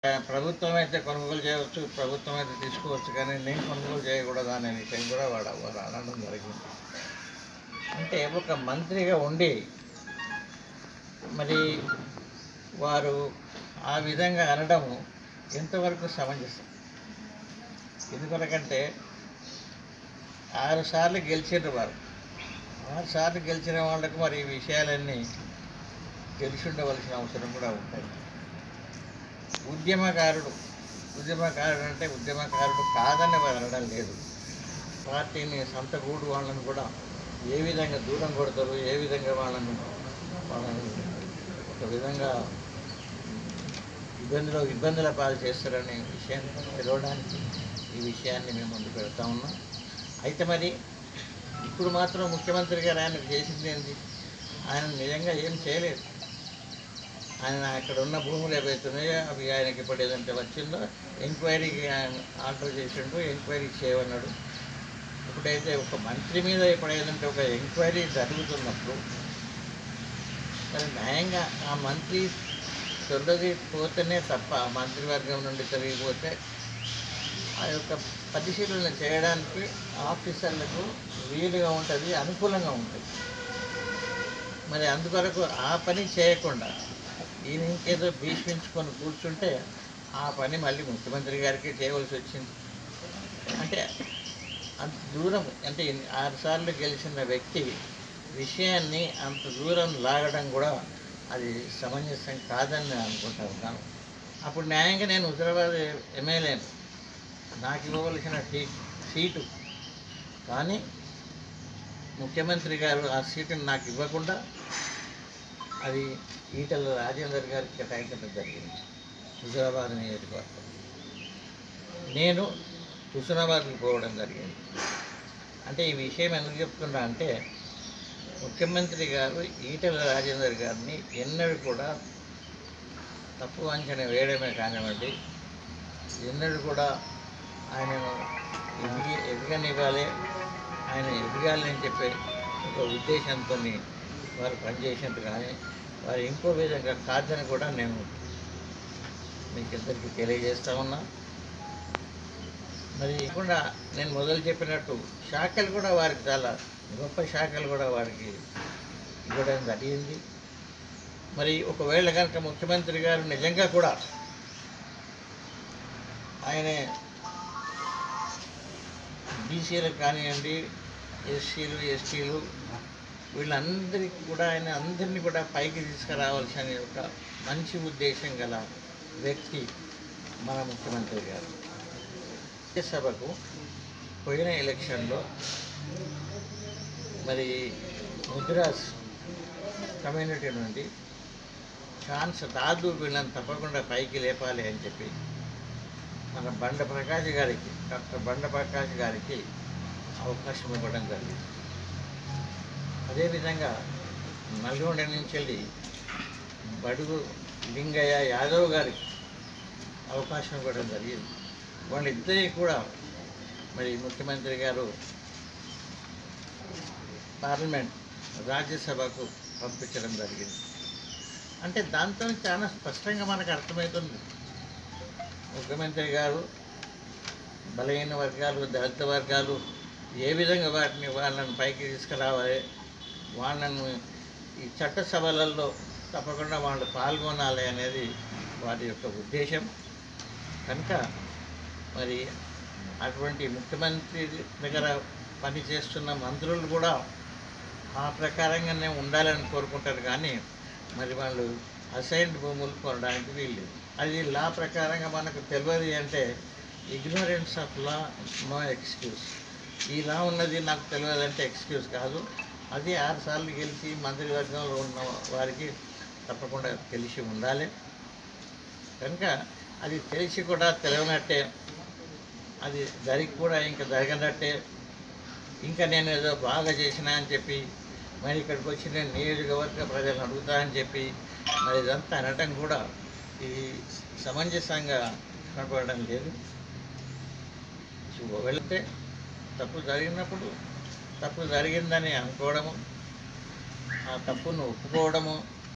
ప్రభుత్వం అయితే కొనుగోలు చేయవచ్చు ప్రభుత్వం అయితే తీసుకోవచ్చు కానీ నేను కొనుగోలు చేయకూడదు అనే విషయం కూడా వాడు వారు అనడం జరిగింది అంటే ఒక మంత్రిగా ఉండి మరి వారు ఆ విధంగా అనడము ఎంతవరకు సమంజసం ఎందుకొరకంటే ఆరు సార్లు గెలిచిండ్రు వారు ఆరు సార్లు గెలిచిన వాళ్ళకు మరి ఈ విషయాలన్నీ తెలిసి ఉండవలసిన అవసరం కూడా ఉంటుంది ఉద్యమకారుడు ఉద్యమకారుడు అంటే ఉద్యమకారుడు కాదని వారు అనడం లేదు పార్టీని సొంత గూడు వాళ్ళని కూడా ఏ విధంగా దూరం కొడతారు ఏ విధంగా వాళ్ళను వాళ్ళని ఒక విధంగా ఇబ్బందిలో ఇబ్బందుల పాలు చేస్తారనే విషయాన్ని తెలవడానికి ఈ విషయాన్ని మేము ముందు పెడతా ఉన్నాం అయితే మరి ఇప్పుడు మాత్రం ముఖ్యమంత్రి గారు ఆయనకు చేసింది ఏంటి ఆయన నిజంగా ఏం చేయలేదు ఆయన అక్కడ ఉన్న భూములు ఏవైతున్నాయో అవి ఆయనకి ఇప్పుడు ఏదంటే వచ్చిందో ఎంక్వైరీకి ఆయన ఆర్డర్ చేసిండు ఎంక్వైరీ చేయమన్నాడు ఇప్పుడైతే ఒక మంత్రి మీద ఇప్పుడు ఏదంటే ఒక ఎంక్వైరీ జరుగుతున్నప్పుడు మరి న్యాయంగా ఆ మంత్రి తొలగి పోతేనే తప్ప ఆ మంత్రివర్గం నుండి తొలగిపోతే ఆ యొక్క పరిశీలన చేయడానికి ఆఫీసర్లకు వీలుగా ఉంటుంది అనుకూలంగా ఉంటుంది మరి అందుకొరకు ఆ పని చేయకుండా ఈయన ఇంకేదో భీష్మించుకొని కూర్చుంటే ఆ పని మళ్ళీ ముఖ్యమంత్రి గారికి చేయవలసి వచ్చింది అంటే అంత దూరం అంటే ఇన్ని- ఆరు సార్లు గెలిచిన వ్యక్తి విషయాన్ని అంత దూరం లాగడం కూడా అది సమంజసం కాదని నేను అనుకుంటా ఉన్నాను అప్పుడు న్యాయంగా నేను హుజరాబాద్ ఎమ్మెల్యే నాకు ఇవ్వవలసిన టీ సీటు కానీ ముఖ్యమంత్రి గారు ఆ సీటుని నాకు ఇవ్వకుండా అది ఈటల రాజేందర్ గారికి కేటాయించడం జరిగింది హుజరాబాద్ నియోజకవర్గం నేను హుస్నాబాద్కి పోవడం జరిగింది అంటే ఈ విషయం ఎందుకు చెప్తున్నా అంటే ముఖ్యమంత్రి గారు ఈటల రాజేందర్ గారిని ఎన్నడూ కూడా తప్పు అంచనా వేయడమే కానివ్వండి ఎన్నడూ కూడా ఆయనను ఎదిగి ఎదగనివ్వాలి ఆయన ఎదగాలని చెప్పే ఒక ఉద్దేశంతో వారు పనిచేసినట్టు కానీ వారు ఇంకో విధంగా కాదని కూడా నేను మీకు ఇద్దరికి తెలియజేస్తా ఉన్నా మరి కూడా నేను మొదలు చెప్పినట్టు శాఖలు కూడా వారికి చాలా గొప్ప శాఖలు కూడా వారికి ఇవ్వడం జరిగింది మరి ఒకవేళ కనుక ముఖ్యమంత్రి గారు నిజంగా కూడా ఆయన బీసీలకు కానివ్వండి ఎస్సీలు ఎస్టీలు వీళ్ళందరికీ కూడా ఆయన అందరినీ కూడా పైకి తీసుకురావాల్సిన ఒక మంచి ఉద్దేశం గల వ్యక్తి మన ముఖ్యమంత్రి గారు సభకు పోయిన ఎలక్షన్లో మరి ముద్రాస్ కమ్యూనిటీ నుండి ఛాన్స్ రాదు వీళ్ళని తప్పకుండా పైకి లేపాలి అని చెప్పి మన బండ ప్రకాష్ గారికి డాక్టర్ బండ ప్రకాష్ గారికి అవకాశం ఇవ్వడం జరిగింది అదేవిధంగా నల్గొండ నుంచి వెళ్ళి బడుగు లింగయ్య యాదవ్ గారికి అవకాశం ఇవ్వడం జరిగింది వాళ్ళిద్దరికీ కూడా మరి ముఖ్యమంత్రి గారు పార్లమెంట్ రాజ్యసభకు పంపించడం జరిగింది అంటే దాంతో చాలా స్పష్టంగా మనకు అర్థమవుతుంది ముఖ్యమంత్రి గారు బలహీన వర్గాలు దళిత వర్గాలు ఏ విధంగా వాటిని వాళ్ళని పైకి తీసుకురావాలి వాళ్ళను ఈ చట్టసభలలో తప్పకుండా వాళ్ళు పాల్గొనాలి అనేది వారి యొక్క ఉద్దేశం కనుక మరి అటువంటి ముఖ్యమంత్రి దగ్గర పనిచేస్తున్న మంత్రులు కూడా ఆ ప్రకారంగానే ఉండాలని కోరుకుంటారు కానీ మరి వాళ్ళు అసైన్డ్ భూములు కొనడానికి వీళ్ళు అది లా ప్రకారంగా మనకు తెలియదు అంటే ignorance of law no excuse ఈ లా ఉన్నది నాకు తెలియదు అంటే ఎక్స్క్యూజ్ కాదు అది ఆరు సార్లు గెలిచి మంత్రివర్గంలో ఉన్న వారికి తప్పకుండా తెలిసి ఉండాలి కనుక అది తెలిసి కూడా తెలియనట్టే అది జరిగి కూడా ఇంకా జరగనట్టే ఇంకా నేను ఏదో బాగా చేసినా అని చెప్పి మరి ఇక్కడికి వచ్చి నేను నియోజకవర్గ ప్రజలను అడుగుతా అని చెప్పి మరి ఇదంతా అనటం కూడా ఇది సమంజసంగా కనపడడం లేదు సో వెళితే తప్పు జరిగినప్పుడు తప్పు జరిగిందని అనుకోవడము ఆ తప్పును ఒప్పుకోవడము